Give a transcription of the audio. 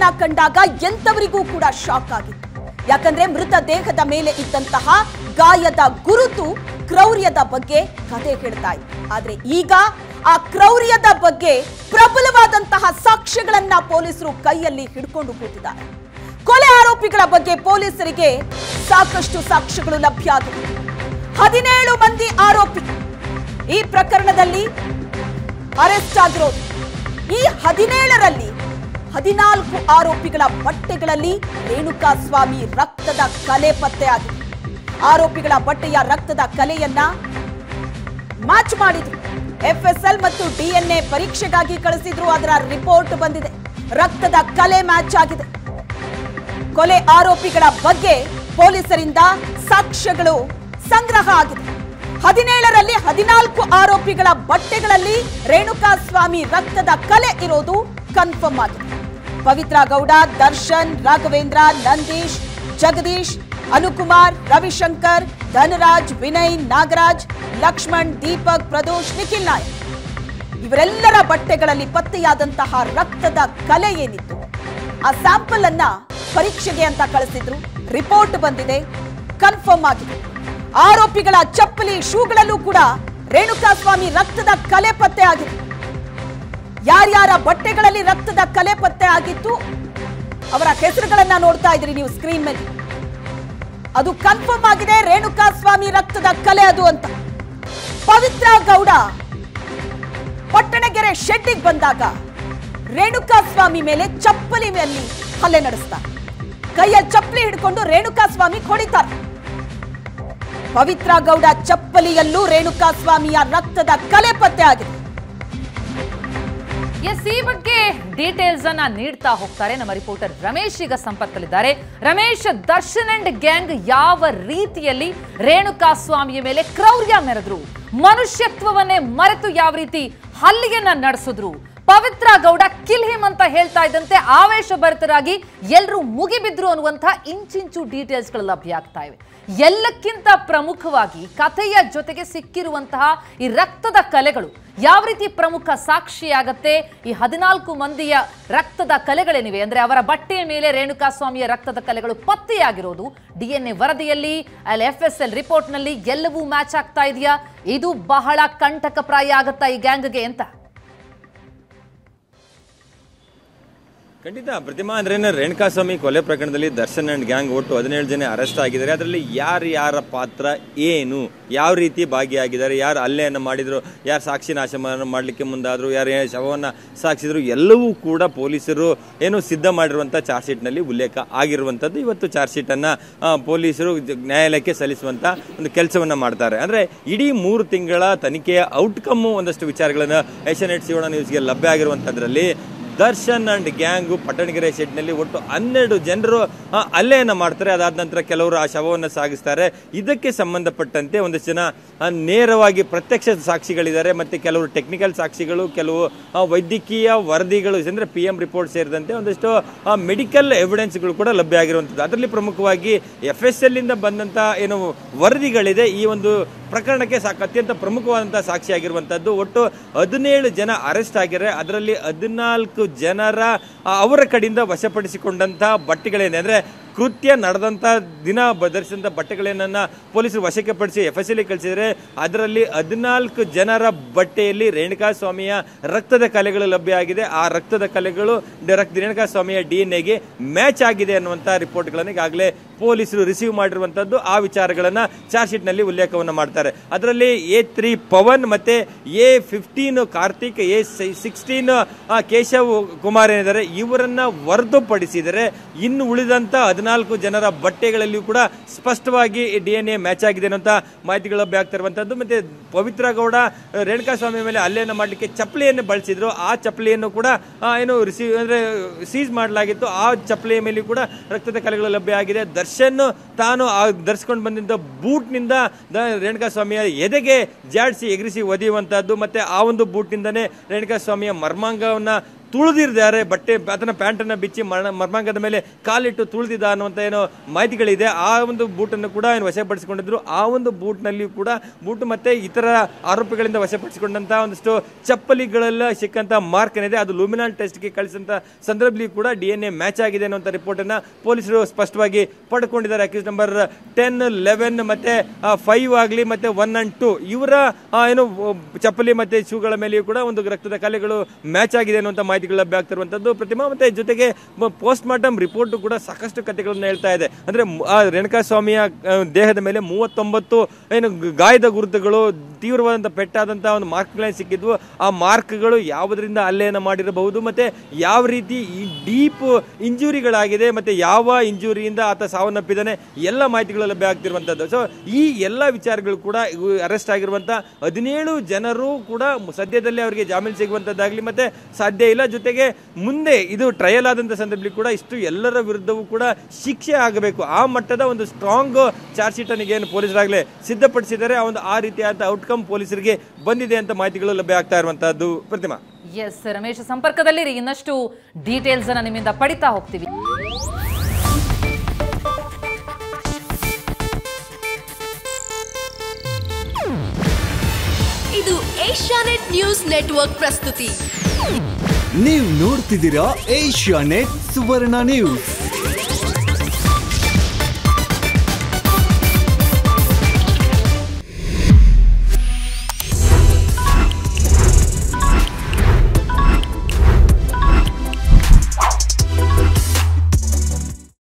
ದೃಶ್ಯವನ್ನ ಕಂಡಾಗ ಎಂತವರಿಗೂ ಕೂಡ ಶಾಕ್ ಆಗಿತ್ತು ಯಾಕಂದ್ರೆ ಮೃತ ದೇಹದ ಮೇಲೆ ಇದ್ದಂತಹ ಗಾಯದ ಗುರುತು ಕ್ರೌರ್ಯದ ಬಗ್ಗೆ ಕತೆ ಹೇಳ್ತಾ ಇತ್ತು ಆದ್ರೆ ಈಗ ಆ ಕ್ರೌರ್ಯದ ಬಗ್ಗೆ ಪ್ರಬಲವಾದಂತಹ ಸಾಕ್ಷ್ಯಗಳನ್ನ ಪೊಲೀಸರು ಕೈಯಲ್ಲಿ ಹಿಡ್ಕೊಂಡು ಕೂತಿದ್ದಾರೆ ಕೊಲೆ ಆರೋಪಿಗಳ ಬಗ್ಗೆ ಪೊಲೀಸರಿಗೆ ಸಾಕಷ್ಟು ಸಾಕ್ಷ್ಯಗಳು ಲಭ್ಯ ಆಗಿದೆ ಹದಿನೇಳು ಮಂದಿ ಆರೋಪಿ ಈ ಪ್ರಕರಣದಲ್ಲಿ ಅರೆಸ್ಟ್ ಆಗಿರೋದು ಈ ಹದಿನೇಳರಲ್ಲಿ ಹದಿನಾಲ್ಕು ಆರೋಪಿಗಳ ಬಟ್ಟೆಗಳಲ್ಲಿ ರೇಣುಕಾ ಸ್ವಾಮಿ ರಕ್ತದ ಕಲೆ ಪತ್ತೆಯಾಗಿದೆ ಆರೋಪಿಗಳ ಬಟ್ಟೆಯ ರಕ್ತದ ಕಲೆಯನ್ನ ಮ್ಯಾಚ್ ಮಾಡಿದ್ರು ಎಫ್ಎಸ್ಎಲ್ ಮತ್ತು ಡಿಎನ್ಎ ಪರೀಕ್ಷೆಗಾಗಿ ಕಳಿಸಿದ್ರು ಅದರ ರಿಪೋರ್ಟ್ ಬಂದಿದೆ ರಕ್ತದ ಕಲೆ ಮ್ಯಾಚ್ ಆಗಿದೆ ಕೊಲೆ ಆರೋಪಿಗಳ ಬಗ್ಗೆ ಪೊಲೀಸರಿಂದ ಸಾಕ್ಷ್ಯಗಳು ಸಂಗ್ರಹ ಆಗಿದೆ ಹದಿನೇಳರಲ್ಲಿ ಹದಿನಾಲ್ಕು ಆರೋಪಿಗಳ ಬಟ್ಟೆಗಳಲ್ಲಿ ರೇಣುಕಾ ಸ್ವಾಮಿ ರಕ್ತದ ಕಲೆ ಇರೋದು ಕನ್ಫರ್ಮ್ ಆಗಿದೆ ಪವಿತ್ರ ಗೌಡ ದರ್ಶನ್ ರಾಘವೇಂದ್ರ ನಂದೀಶ್ ಜಗದೀಶ್ ಅನುಕುಮಾರ್ ರವಿಶಂಕರ್ ಧನರಾಜ್ ವಿನಯ್ ನಾಗರಾಜ್ ಲಕ್ಷ್ಮಣ್ ದೀಪಕ್ ಪ್ರದೋಷ್ ನಿಖಿಲ್ ನಾಯಕ್ ಇವರೆಲ್ಲರ ಬಟ್ಟೆಗಳಲ್ಲಿ ಪತ್ತೆಯಾದಂತಹ ರಕ್ತದ ಕಲೆ ಏನಿತ್ತು ಆ ಸ್ಯಾಂಪಲ್ ಅನ್ನ ಪರೀಕ್ಷೆಗೆ ಅಂತ ಕಳಿಸಿದ್ರು ರಿಪೋರ್ಟ್ ಬಂದಿದೆ ಕನ್ಫರ್ಮ್ ಆಗಿದೆ ಆರೋಪಿಗಳ ಚಪ್ಪಲಿ ಶೂಗಳಲ್ಲೂ ಕೂಡ ರೇಣುಕಾಸ್ವಾಮಿ ರಕ್ತದ ಕಲೆ ಪತ್ತೆ ಆಗಿದೆ ಯಾರ್ಯಾರ ಬಟ್ಟೆಗಳಲ್ಲಿ ರಕ್ತದ ಕಲೆ ಪತ್ತೆ ಆಗಿತ್ತು ಅವರ ಹೆಸರುಗಳನ್ನ ನೋಡ್ತಾ ಇದ್ರಿ ನೀವು ಸ್ಕ್ರೀನ್ ಮೇಲೆ ಅದು ಕನ್ಫರ್ಮ್ ಆಗಿದೆ ರೇಣುಕಾಸ್ವಾಮಿ ರಕ್ತದ ಕಲೆ ಅದು ಅಂತ ಪವಿತ್ರ ಗೌಡ ಪಟ್ಟಣಗೆರೆ ಶೆಡ್ಡಿಗೆ ಬಂದಾಗ ರೇಣುಕಾ ಸ್ವಾಮಿ ಮೇಲೆ ಚಪ್ಪಲಿ ಮೇಲೆ ಹಲ್ಲೆ ನಡೆಸ್ತಾರೆ ಕೈಯಲ್ಲಿ ಚಪ್ಪಲಿ ಹಿಡ್ಕೊಂಡು ರೇಣುಕಾ ಸ್ವಾಮಿ ಹೊಡಿತಾರೆ ಪವಿತ್ರ ಗೌಡ ಚಪ್ಪಲಿಯಲ್ಲೂ ರೇಣುಕಾ ಸ್ವಾಮಿಯ ರಕ್ತದ ಕಲೆ ಪತ್ತೆ ಆಗಿದೆ ಎಸ್ ಈ ಬಗ್ಗೆ ಡೀಟೇಲ್ಸ್ ಅನ್ನ ನೀಡ್ತಾ ಹೋಗ್ತಾರೆ ನಮ್ಮ ರಿಪೋರ್ಟರ್ ರಮೇಶ್ ಈಗ ಸಂಪರ್ಕದಲ್ಲಿದ್ದಾರೆ ರಮೇಶ್ ದರ್ಶನ್ ಅಂಡ್ ಗ್ಯಾಂಗ್ ಯಾವ ರೀತಿಯಲ್ಲಿ ರೇಣುಕಾ ಸ್ವಾಮಿಯ ಮೇಲೆ ಕ್ರೌರ್ಯ ಮೆರೆದ್ರು ಮನುಷ್ಯತ್ವವನ್ನೇ ಮರೆತು ಯಾವ ರೀತಿ ಹಲ್ಲಿಗೆನ ನಡೆಸಿದ್ರು ಪವಿತ್ರ ಗೌಡ ಕಿಲ್ ಹಿಮ್ ಅಂತ ಹೇಳ್ತಾ ಇದ್ದಂತೆ ಆವೇಶ ಭರಿತರಾಗಿ ಎಲ್ಲರೂ ಮುಗಿಬಿದ್ರು ಅನ್ನುವಂಥ ಇಂಚಿಂಚು ಡೀಟೇಲ್ಸ್ಗಳು ಲಭ್ಯ ಆಗ್ತಾ ಇವೆ ಎಲ್ಲಕ್ಕಿಂತ ಪ್ರಮುಖವಾಗಿ ಕಥೆಯ ಜೊತೆಗೆ ಸಿಕ್ಕಿರುವಂತಹ ಈ ರಕ್ತದ ಕಲೆಗಳು ಯಾವ ರೀತಿ ಪ್ರಮುಖ ಸಾಕ್ಷಿಯಾಗತ್ತೆ ಈ ಹದಿನಾಲ್ಕು ಮಂದಿಯ ರಕ್ತದ ಕಲೆಗಳೇನಿವೆ ಅಂದ್ರೆ ಅವರ ಬಟ್ಟೆಯ ಮೇಲೆ ರೇಣುಕಾ ಸ್ವಾಮಿಯ ರಕ್ತದ ಕಲೆಗಳು ಪತ್ತೆಯಾಗಿರೋದು ಡಿ ಎನ್ ಎ ವರದಿಯಲ್ಲಿ ಅಲ್ಲಿ ಎಫ್ ಎಸ್ ಎಲ್ ರಿಪೋರ್ಟ್ನಲ್ಲಿ ಎಲ್ಲವೂ ಮ್ಯಾಚ್ ಆಗ್ತಾ ಇದೆಯಾ ಇದು ಬಹಳ ಕಂಟಕಪ್ರಾಯ ಆಗತ್ತಾ ಈ ಗ್ಯಾಂಗ್ಗೆ ಅಂತ ಖಂಡಿತ ಪ್ರತಿಮಾ ಅಂದ್ರೇನು ರೇಣುಕಾಸ್ವಾಮಿ ಕೊಲೆ ಪ್ರಕರಣದಲ್ಲಿ ದರ್ಶನ್ ಅಂಡ್ ಗ್ಯಾಂಗ್ ಒಟ್ಟು ಹದಿನೇಳು ಜನ ಅರೆಸ್ಟ್ ಆಗಿದ್ದಾರೆ ಅದರಲ್ಲಿ ಯಾರು ಯಾರ ಪಾತ್ರ ಏನು ಯಾವ ರೀತಿ ಭಾಗಿಯಾಗಿದ್ದಾರೆ ಯಾರು ಹಲ್ಲೆಯನ್ನು ಮಾಡಿದ್ರು ಯಾರು ಸಾಕ್ಷಿ ನಾಶ ಮಾಡಲಿಕ್ಕೆ ಮುಂದಾದ್ರು ಯಾರು ಏನ್ ಶವವನ್ನು ಸಾಕ್ಷಿದ್ರು ಎಲ್ಲವೂ ಕೂಡ ಪೊಲೀಸರು ಏನು ಸಿದ್ಧ ಮಾಡಿರುವಂಥ ಚಾರ್ಜ್ ಶೀಟ್ನಲ್ಲಿ ಉಲ್ಲೇಖ ಆಗಿರುವಂಥದ್ದು ಇವತ್ತು ಚಾರ್ಜ್ ಶೀಟನ್ನು ಪೊಲೀಸರು ಜ- ನ್ಯಾಯಾಲಯಕ್ಕೆ ಸಲ್ಲಿಸುವಂಥ ಒಂದು ಕೆಲಸವನ್ನು ಮಾಡ್ತಾರೆ ಅಂದರೆ ಇಡೀ ಮೂರು ತಿಂಗಳ ತನಿಖೆಯ ಔಟ್ಕಮ್ಮು ಒಂದಷ್ಟು ವಿಚಾರಗಳನ್ನು ಏಷ್ಯಾನೆಟ್ ಸಿವಣ ನ್ಯೂಸ್ಗೆ ಲಭ್ಯ ಆಗಿರುವಂಥದ್ರಲ್ಲಿ ದರ್ಶನ್ ಅಂಡ್ ಗ್ಯಾಂಗು ಪಟ್ಟಣಗೆರೆ ಶೆಡ್ನಲ್ಲಿ ಒಟ್ಟು ಹನ್ನೆರಡು ಜನರು ಆ, ಹಲ್ಲೆಯನ್ನ ಮಾಡ್ತಾರೆ ಅದಾದ ನಂತರ ಕೆಲವರು ಆ ಶವವನ್ನು ಸಾಗಿಸ್ತಾರೆ ಇದಕ್ಕೆ ಸಂಬಂಧಪಟ್ಟಂತೆ ಒಂದಷ್ಟು ಜನ ಆ, ನೇರವಾಗಿ ಪ್ರತ್ಯಕ್ಷ ಸಾಕ್ಷಿಗಳಿದ್ದಾರೆ ಮತ್ತೆ ಕೆಲವರು ಟೆಕ್ನಿಕಲ್ ಸಾಕ್ಷಿಗಳು ಕೆಲವು ಆ, ವೈದ್ಯಕೀಯ ವರದಿಗಳು ಅಂದ್ರೆ ಪಿ ಎಂ ರಿಪೋರ್ಟ್ ಸೇರಿದಂತೆ ಒಂದಷ್ಟು ಮೆಡಿಕಲ್ ಎವಿಡೆನ್ಸ್ಗಳು ಕೂಡ ಲಭ್ಯ ಆಗಿರುವಂಥದ್ದು ಅದರಲ್ಲಿ ಪ್ರಮುಖವಾಗಿ ಎಫ್ ಎಸ್ ಎಲ್ ಇಂದ ಬಂದಂತ ಏನು ವರದಿಗಳಿದೆ ಈ ಒಂದು ಪ್ರಕರಣಕ್ಕೆ ಸಾಕು ಅತ್ಯಂತ ಪ್ರಮುಖವಾದಂತಹ ಸಾಕ್ಷಿಯಾಗಿರುವಂತದ್ದು ಒಟ್ಟು ಹದಿನೇಳು ಜನ ಅರೆಸ್ಟ್ ಆಗಿದ್ದಾರೆ ಅದರಲ್ಲಿ ಹದಿನಾಲ್ಕು ಜನರ ಆ, ಅವರ ಕಡೆಯಿಂದ ವಶಪಡಿಸಿಕೊಂಡಂತ ಬಟ್ಟೆಗಳೇನೆ ಅಂದ್ರೆ ಕೃತ್ಯ ನಡೆದಂತ ದಿನ ಬ- ಧರಿಸಿದಂತ ಬಟ್ಟೆಗಳೇನನ್ನ ಪೊಲೀಸರು ವಶಕ್ಕೆ ಪಡಿಸಿ ಎಫ್ ಎಸ್ ಎಲ್ ಕಳಿಸಿದರೆ ಅದರಲ್ಲಿ ಹದಿನಾಲ್ಕು ಜನರ ಬಟ್ಟೆಯಲ್ಲಿ ರೇಣುಕಾ ಸ್ವಾಮಿಯ ರಕ್ತದ ಕಲೆಗಳು ಲಭ್ಯ ಆಗಿದೆ ಆ ರಕ್ತದ ಕಲೆಗಳು ಡ- ರಕ್ತ ರೇಣುಕಾ ಸ್ವಾಮಿಯ ಡಿ ಎನ್ ಎಗೆ ಮ್ಯಾಚ್ ಆಗಿದೆ ಅನ್ನುವಂಥ ರಿಪೋರ್ಟ್ಗಳನ್ನು ಈಗಾಗಲೇ ಪೊಲೀಸರು ರಿಸೀವ್ ಮಾಡಿರುವಂತದ್ದು ಆ ವಿಚಾರಗಳನ್ನ ಚಾರ್ಜ್ ಶೀಟ್ ನಲ್ಲಿ ಉಲ್ಲೇಖವನ್ನು ಮಾಡ್ತಾರೆ ಅದರಲ್ಲಿ ಎ ತ್ರೀ ಪವನ್ ಮತ್ತೆ A fifteen Karthik A sixteen Keshav Kumar ಏನಿದ್ದಾರೆ ಇವರನ್ನ ಹೊರತುಪಡಿಸಿದರೆ ಇನ್ನು ಉಳಿದಂತ ಹದಿನಾಲ್ಕು ಜನರ ಬಟ್ಟೆಗಳಲ್ಲಿಯೂ ಕೂಡ ಸ್ಪಷ್ಟವಾಗಿ ಡಿ ಎನ್ ಎ ಮ್ಯಾಚ್ ಆಗಿದೆ ಅನ್ನೋಂಥ ಮಾಹಿತಿಗಳು ಲಭ್ಯ ಆಗ್ತಾ ಇರುವಂತದ್ದು ಮತ್ತೆ ಪವಿತ್ರ ಗೌಡ ರೇಣುಕಾ ಸ್ವಾಮಿ ಮೇಲೆ ಹಲ್ಲೆಯನ್ನು ಮಾಡಲಿಕ್ಕೆ ಚಪ್ಪಲಿಯನ್ನು ಬಳಸಿದ್ರು ಆ ಚಪ್ಪಲಿಯನ್ನು ಕೂಡ ಆ, ಏನು ರಿಸೀವ್ ಅಂದ್ರೆ ಸೀಸ್ ಮಾಡಲಾಗಿತ್ತು ಆ ಚಪ್ಪಲಿಯ ಮೇಲೆಯೂ ಕೂಡ ರಕ್ತದ ಕಲೆಗಳು ಲಭ್ಯ ಆಗಿದೆ ದರ್ಶನ್ ತಾನು ಆ ಧರಿಸ್ಕೊಂಡು ಬಂದಿದ್ದ ಬೂಟ್ನಿಂದ ದ- ರೇಣುಕಾ ಸ್ವಾಮಿಯ ಎದೆಗೆ ಜಾಡಿಸಿ ಎಗರಿಸಿ ಒದೆಯುವಂತಹದ್ದು ಮತ್ತೆ ಆ ಒಂದು ಬೂಟ್ನಿಂದನೇ ರೇಣುಕಾ ಸ್ವಾಮಿಯ ಮರ್ಮಾಂಗವನ್ನ ತುಳಿದಿದ್ದಾರೆ ಬಟ್ಟೆ ಆತನ ಪ್ಯಾಂಟನ್ನು ಬಿಚ್ಚಿ ಮರಣ ಮರ್ಮಾಂಗದ ಮೇಲೆ ಕಾಲಿಟ್ಟು ತುಳಿದಿದ್ದ ಅನ್ನುವಂಥ ಏನೋ ಮಾಹಿತಿಗಳಿದೆ ಆ ಒಂದು ಬೂಟನ್ನು ಕೂಡ ಏನು ವಶಪಡಿಸಿಕೊಂಡಿದ್ರು ಆ ಒಂದು ಬೂಟ್ನಲ್ಲಿ ಕೂಡ ಬೂಟ್ ಮತ್ತೆ ಇತರ ಆರೋಪಿಗಳಿಂದ ವಶಪಡಿಸಿಕೊಂಡಂತ ಒಂದಿಷ್ಟು ಚಪ್ಪಲಿಗಳೆಲ್ಲ ಸಿಕ್ಕಂತ ಮಾರ್ಕ್ ಏನಿದೆ ಅದು ಲೂಮಿನಾಲ್ ಟೆಸ್ಟ್ಗೆ ಕಳಿಸಿದಂತ ಸಂದರ್ಭದಲ್ಲಿ ಕೂಡ ಡಿ ಎನ್ ಎ ಮ್ಯಾಚ್ ಆಗಿದೆ ಅನ್ನುವಂಥ ರಿಪೋರ್ಟ್ ಅನ್ನ ಪೊಲೀಸರು ಸ್ಪಷ್ಟವಾಗಿ ಪಡ್ಕೊಂಡಿದ್ದಾರೆ ಅಕ್ಯೂಸ್ ನಂಬರ್ ಟೆನ್ ಲೆವೆನ್ ಮತ್ತೆ ಫೈವ್ ಆಗಲಿ ಮತ್ತೆ ಒನ್ ಅಂಡ್ ಟು ಇವರ ಆ, ಏನು ಒ- ಚಪ್ಪಲಿ ಮತ್ತೆ ಶೂಗಳ ಮೇಲೆಯೂ ಕೂಡ ಒಂದು ರಕ್ತದ ಕಲೆಗಳು ಮ್ಯಾಚ್ ಆಗಿದೆ ಅನ್ನುವಂಥ ಮಾಹಿತಿಗಳು ಲಭ್ಯ ಆಗ್ತಿರುವಂತದ್ದು ಪ್ರತಿಮಾ ಮತ್ತೆ ಜೊತೆಗೆ ಪೋಸ್ಟ್ ಮಾರ್ಟಮ್ ರಿಪೋರ್ಟ್ ಕೂಡ ಸಾಕಷ್ಟು ಕಥೆಗಳನ್ನು ಹೇಳ್ತಾ ಇದೆ ಅಂದ್ರೆ ಮ್- ಆ ರೇಣುಕಾ ಸ್ವಾಮಿಯ ಆ, ದೇಹದ ಮೇಲೆ ಮೂವತ್ತೊಂಬತ್ತು ಏನು ಗ- ಗಾಯದ ಗುರುತುಗಳು ತೀವ್ರವಾದಂಥ ಪೆಟ್ಟಾದಂಥ ಒಂದು ಮಾರ್ಕ್ಗಳೇ ಸಿಕ್ಕಿದ್ವು ಆ ಮಾರ್ಕ್ಗಳು ಯಾವುದರಿಂದ ಹಲ್ಲೆಯನ್ನು ಮಾಡಿರಬಹುದು ಮತ್ತೆ ಯಾವ ರೀತಿ ಈ ಡೀಪ್ ಇಂಜುರಿಗಳಾಗಿದೆ ಮತ್ತೆ ಯಾವ ಇಂಜುರಿಯಿಂದ ಆತ ಸಾವನ್ನಪ್ಪಿದ್ದಾನೆ ಎಲ್ಲ ಮಾಹಿತಿಗಳು ಲಭ್ಯ ಆಗ್ತಿರುವಂಥದ್ದು ಸೊ ಈ ಎಲ್ಲ ವಿಚಾರಗಳು ಕೂಡ ಅರೆಸ್ಟ್ ಆಗಿರುವಂಥ ಹದಿನೇಳು ಜನರು ಕೂಡ ಸದ್ಯದಲ್ಲೇ ಅವರಿಗೆ ಜಾಮೀನು ಸಿಗುವಂಥದ್ದಾಗಲಿ ಮತ್ತೆ ಸಾಧ್ಯ ಇಲ್ಲ ಜೊತೆಗೆ ಮುಂದೆ ಇದು ಟ್ರಯಲ್ ಆದಂಥ ಸಂದರ್ಭದಲ್ಲಿ ಕೂಡ ಇಷ್ಟು ಎಲ್ಲರ ವಿರುದ್ಧವೂ ಕೂಡ ಶಿಕ್ಷೆ ಆಗಬೇಕು ಆ ಮಟ್ಟದ ಒಂದು ಸ್ಟ್ರಾಂಗ್ ಚಾರ್ಜ್ ಶೀಟ್ ಅನ್ನು ಏನು ಪೊಲೀಸರಾಗಲೇ ಸಿದ್ಧಪಡಿಸಿದ್ದಾರೆ ಆ ಒಂದು ಆ ರೀತಿಯಾದ ಔಟ್ಕಮ್ ಪೊಲೀಸರಿಗೆ ಬಂದಿದೆ ಅಂತ ಮಾಹಿತಿಗಳು ಲಭ್ಯ ಆಗ್ತಾ ಇರುವಂತಹದ್ದು ಪ್ರತಿಮಾ ಎಸ್ ರಮೇಶ್ ಸಂಪರ್ಕದಲ್ಲಿರಿ ಇನ್ನಷ್ಟು ಡೀಟೇಲ್ಸ್ ಅನ್ನ ನಿಮ್ಮಿಂದ ಪಡಿತಾ ಹೋಗ್ತೀವಿ ಇದು ಏಷ್ಯಾನೆಟ್ ನ್ಯೂಸ್ ನೆಟ್ವರ್ಕ್ ಪ್ರಸ್ತುತಿ ನೀವು ನೋಡ್ತಿದ್ದೀರಾ ಏಷ್ಯಾ ನೆಟ್ ಸುವರ್ಣ ನ್ಯೂಸ್